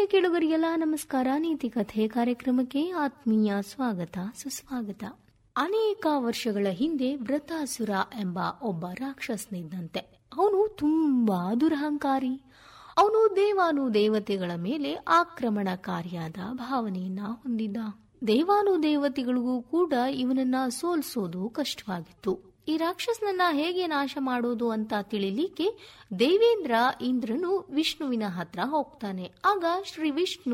ಕೇಳುಗರಿಗೆಲ್ಲ ನಮಸ್ಕಾರ ನೀತಿ ಕಥೆ ಕಾರ್ಯಕ್ರಮಕ್ಕೆ ಆತ್ಮೀಯ ಸ್ವಾಗತ ಸುಸ್ವಾಗತ ಅನೇಕ ವರ್ಷಗಳ ಹಿಂದೆ ವ್ರತಾಸುರ ಎಂಬ ಒಬ್ಬ ರಾಕ್ಷಸನಿದ್ದಂತೆ ಅವನು ತುಂಬಾ ದುರಹಂಕಾರಿ ಅವನು ದೇವಾನು ದೇವತೆಗಳ ಮೇಲೆ ಆಕ್ರಮಣಕಾರಿಯಾದ ಭಾವನೆಯನ್ನ ಹೊಂದಿದ್ದ ದೇವಾನು ದೇವತೆಗಳಿಗೂ ಕೂಡ ಇವನನ್ನ ಸೋಲ್ಸೋದು ಕಷ್ಟವಾಗಿತ್ತು ಈ ರಾಕ್ಷಸನನ್ನ ಹೇಗೆ ನಾಶ ಮಾಡೋದು ಅಂತ ತಿಳಿಲಿಕ್ಕೆ ದೇವೇಂದ್ರ ಇಂದ್ರನು ವಿಷ್ಣುವಿನ ಹತ್ರ ಹೋಗ್ತಾನೆ ಆಗ ಶ್ರೀ ವಿಷ್ಣು